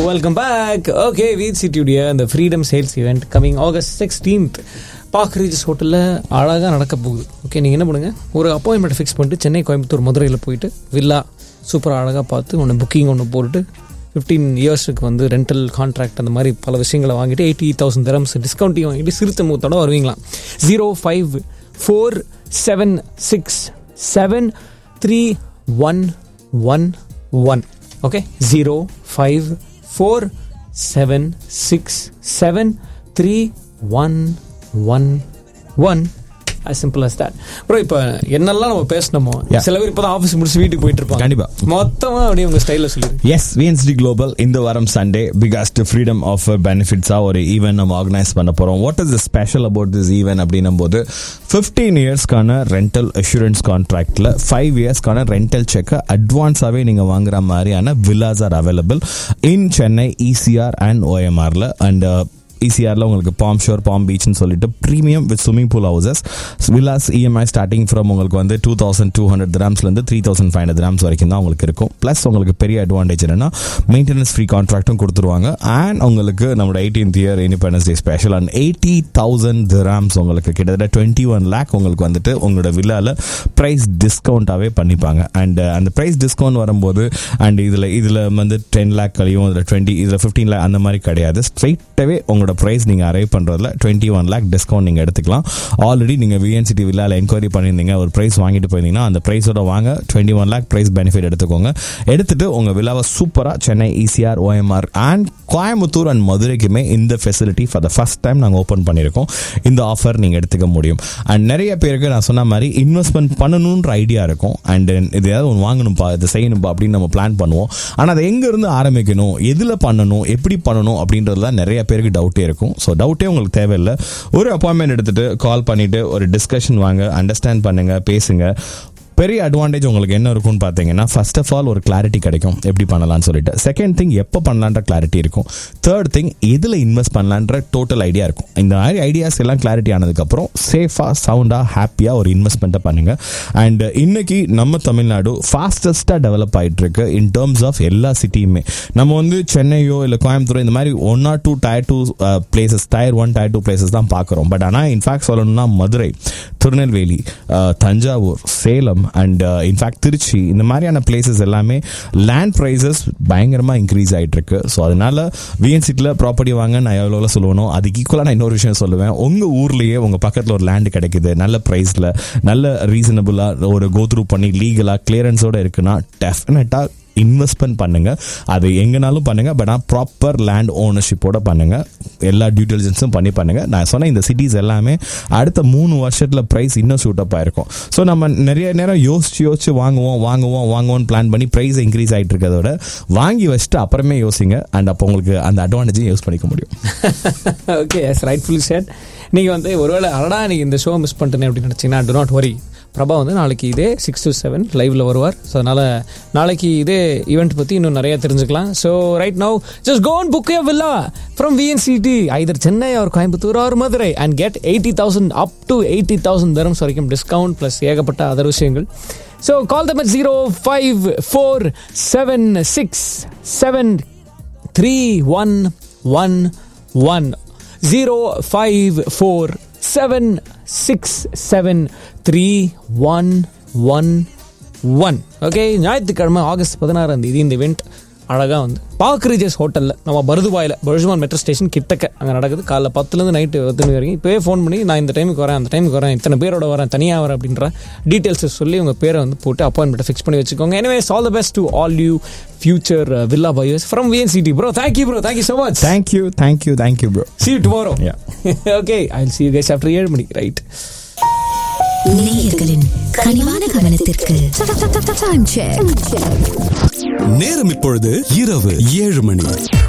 Welcome back okay வீட் சிட்டியுடைய அந்த freedom sales event coming August sixteenth Park Regis ஹோட்டலில் அழகாக நடக்க போகுது ஓகே நீங்கள் என்ன பண்ணுங்கள் ஒரு அப்பாயின்மெண்ட் ஃபிக்ஸ் பண்ணிட்டு சென்னை கோயம்புத்தூர் மதுரையில் போயிட்டு வில்லா சூப்பராக அழகாக பார்த்து ஒன்று புக்கிங் ஒன்று போட்டுட்டு ஃபிஃப்டீன் இயர்ஸுக்கு வந்து ரெண்டல் கான்ட்ராக்ட் அந்த மாதிரி பல விஷயங்களை வாங்கிட்டு எயிட்டி தௌசண்ட் திரம்ஸ் டிஸ்கவுண்ட்டையும் வாங்கிட்டு சிறுத்த முகத்தோட வருவீங்களாம் zero five four seven six seven three one one one okay zero five four seven six seven three one one one as simple as that bro இப்போ என்னெல்லாம் நம்ம பேசணுமோ Yeah. சில பேர் இப்போ தான் ஆஃபீஸ் முடிச்சு வீட்டுக்கு போயிட்டு இருப்பாங்க கண்டிப்பா. மொத்தமாக அப்படியே உங்கள் ஸ்டைலில் சொல்லிடுங்க எஸ் விஎன்சிடி குளோபல் இந்த வாரம் சண்டே பிகாஸ்ட் ஃப்ரீடம் ஆஃபர் பெனிஃபிட்ஸாக ஒரு ஈவெண்ட் நம்ம ஆர்கனைஸ் பண்ண போகிறோம் what is the special about this event அப்படின்னும் போது ஃபிஃப்டீன் இயர்ஸ்க்கான ரெண்டல் அஷூரன்ஸ் கான்ட்ராக்டில் ஃபைவ் இயர்ஸ்க்கான ரெண்டல் செக்கை அட்வான்ஸாகவே நீங்கள் வாங்குற மாதிரியான villas are available in Chennai ECR and ஓஎம்ஆரில் அண்ட் இசிஆரில் உங்களுக்கு பாம் ஷோர் பாம் பீச்னு சொல்லிட்டு premium with swimming pool houses villas EMI starting from உங்களுக்கு வந்து டூ தௌசண்ட் டூ ஹண்ட்ரட் கிராம்ஸ்லேருந்து three thousand five hundred grams வரைக்கும் தான் உங்களுக்கு இருக்கும் ப்ளஸ் உங்களுக்கு பெரிய அட்வான்டேஜ் என்னன்னா மெயின்டெனன்ஸ் ஃப்ரீ கான்ட்ராக்ட்டும் கொடுத்துருவாங்க அண்ட் உங்களுக்கு நம்மளோட eighteenth year independence day special and eighty thousand grams உங்களுக்கு கிட்டத்தட்ட டுவெண்ட்டி ஒன் லேக் உங்களுக்கு வந்துட்டு உங்களோட வில்லால ப்ரைஸ் டிஸ்கவுண்ட்டாகவே பண்ணிப்பாங்க அண்ட் அந்த ப்ரைஸ் டிஸ்கவுண்ட் வரும்போது அண்ட் இதில் இதில் வந்து டென் லேக் கழியும் இதில் டுவெண்ட்டி இதில் ஃபிஃப்டீன் லேக் அந்த மாதிரி கிடையாது ஸ்ட்ரைட்டாகவே உங்களோட ப்ரைஸ் நீங்கள் அரைவ் பண்ணுறதுல டுவெண்ட்டி ஒன் லேக் டிஸ்கவுண்ட் நீங்கள் எடுத்துக்கலாம் ஆல்ரெடி நீங்கள் விஎன்சிடி வில்லால என்கொயரி பண்ணியிருந்தீங்க ஒரு ப்ரைஸ் வாங்கிட்டு போயிருந்தீங்கன்னா அந்த ப்ரைஸோட வாங்க twenty one lakh price benefit எடுத்துக்கோங்க எடுத்துட்டு உங்கள் வில்லாவை சூப்பராக Chennai ECR OMR and Coimbatore and மதுரைக்குமே இந்த facility for the first time நாங்கள் ஓப்பன் பண்ணியிருக்கோம் இந்த ஆஃபர் நீங்கள் எடுத்துக்க முடியும் அண்ட் நிறைய பேருக்கு நான் சொன்ன மாதிரி இன்வெஸ்ட்மெண்ட் பண்ணணுன்ற ஐடியா இருக்கும் அண்ட் இது ஏதாவது ஒன்று வாங்கணும்ப்பா இது செய்யணும்ப்பா அப்படின்னு நம்ம பிளான் பண்ணுவோம் ஆனால் அதை எங்கேருந்து ஆரம்பிக்கணும் எதில் பண்ணணும் எப்படி பண்ணணும் அப்படின்றதுல நிறைய பேருக்கு டவுட்டே இருக்கும் ஸோ டவுட்டே உங்களுக்கு தேவையில்லை ஒரு அப்பாயின்மெண்ட் எடுத்துட்டு கால் பண்ணிட்டு ஒரு டிஸ்கஷன் வாங்க அண்டர்ஸ்டாண்ட் பண்ணுங்க பேசுங்க பெரிய அட்வான்டேஜ் உங்களுக்கு என்ன இருக்கும்னு பார்த்தீங்கன்னா ஃபர்ஸ்ட் ஆஃப் ஆல் ஒரு கிளாரிட்டி கிடைக்கும் எப்படி பண்ணலாம்னு சொல்லிட்டு செகண்ட் திங் எப்போ பண்ணலான்ற கிளாரிட்டி இருக்கும் தேர்ட் திங் எதில் இன்வெஸ்ட் பண்ணலான்ற டோட்டல் ஐடியா இருக்கும் இந்த மாதிரி ஐடியாஸ் எல்லாம் கிளாரிட்டி ஆனதுக்கப்புறம் சேஃபாக சவுண்டாக ஹாப்பியாக ஒரு இன்வெஸ்ட்மெண்ட்டை பண்ணுங்க அண்ட் இன்னைக்கு நம்ம தமிழ்நாடு ஃபாஸ்டஸ்ட்டாக டெவலப் ஆயிட்டு இருக்கு இன் டேர்ம்ஸ் ஆஃப் எல்லா சிட்டியுமே நம்ம வந்து சென்னையோ இல்லை கோயம்புத்தூர் இந்த மாதிரி one or two tier two places tier one tier two places தான் பார்க்குறோம் பட் ஆனால் இன்ஃபேக்ட் சொல்லணும்னா Madurai Tirunelveli ah, Thanjavur Salem and in fact Tiruchi இந்த மாதிரியான பிளேசஸ் எல்லாமே லேண்ட் ப்ரைஸஸ் பயங்கரமாக இன்க்ரீஸ் ஆகிட்டு இருக்கு ஸோ அதனால விஎன்சிட்டியில் ப்ராப்பர்ட்டி வாங்க நான் எவ்வளோ சொல்லுவேனோ அதுக்கு ஈக்குவலாக நான் இன்னொரு விஷயம் சொல்லுவேன் உங்கள் ஊர்லேயே உங்கள் பக்கத்தில் ஒரு லேண்ட் கிடைக்குது நல்ல ப்ரைஸில் நல்ல ரீசனபுளாக ஒரு கோ த்ரூ பண்ணி லீகலாக கிளியரன்ஸோட இருக்குன்னா டெஃபினட்டாக இன்வெஸ்ட்மெண்ட் பண்ணுங்க அது எங்கனாலும் பண்ணுங்க பட் ஆனால் ப்ராப்பர் லேண்ட் ஓனர்ஷிப்போட பண்ணுங்க எல்லா டியூ டெலிஜென்ஸும் பண்ணி பண்ணுங்க நான் சொன்ன இந்த சிட்டிஸ் எல்லாமே அடுத்த மூணு வருஷத்துல பிரைஸ் இன்னும் சூட்டப் ஆயிருக்கும் ஸோ நம்ம நிறைய நேரம் யோசிச்சு யோசிச்சு வாங்குவோம் வாங்குவோம் வாங்குவோம்னு பிளான் பண்ணி ப்ரைஸ் இன்க்ரீஸ் ஆயிட்டு இருக்கிறதோட வாங்கி வச்சுட்டு அப்புறமே யோசிங்க அண்ட் அப்போ உங்களுக்கு அந்த அட்வான்டேஜையும் யூஸ் பண்ணிக்க முடியும் ஓகே எஸ் ரைட்ஃபுல்லி சேட் நீங்கள் வந்து ஒருவேளை அடடா நீங்கள் இந்த ஷோ மிஸ் பண்ணிட்டேனே அப்படின்னு நினச்சிங்கன்னா டு நாட் வரி பிரபா வந்து நாளைக்கு இதே சிக்ஸ் டு செவன் லைவ்ல வருவார் ஸோ அதனால் நாளைக்கு இதே ஈவெண்ட் பற்றி இன்னும் நிறைய தெரிஞ்சுக்கலாம் so right now just go and book you villa from VNCT either Chennai or Coimbatore or Madurai and get eighty thousand up to eighty thousand தரம்ஸ் வரைக்கும் டிஸ்கவுண்ட் ப்ளஸ் ஏகப்பட்ட அதர் விஷயங்கள் so call them zero five four seven six seven three one one one zero five four seven six seven three one one one okay ஞாயிற்றுக்கிழமை August பதினாறாம் தேதி இந்த event அழகாக வந்து பாக் ரீஜஸ் ஹோட்டலில் நம்ம பருதுபாயில் பர்ஜுமான் மெட்ரோ ஸ்டேஷன் கிட்டக்க அங்கே நடக்குது காலைல பத்துலேருந்து நைட்டு பத்து மணி வரைக்கும் இப்போவே ஃபோன் பண்ணி நான் இந்த டைமுக்கு வரேன் அந்த டைமுக்கு வரேன் இத்தனை பேரோட வரேன் தனியாக வரேன் அப்படின்ற டீட்டெயில்ஸை சொல்லி உங்கள் பேரை வந்து போட்டு அப்பாயின்மெண்ட்டை ஃபிக்ஸ் பண்ணி வச்சுக்கோங்க anyways all the best to all you future villa buyers from VNCT bro thank you bro thank you so much thank you thank you thank you bro See you tomorrow. Yeah. okay, I'll see you guys after ஏழு மணிக்கு right நேயர்களின் கனிவான கவனத்திற்கு Time check. நேரம் இப்பொழுது இரவு ஏழு மணி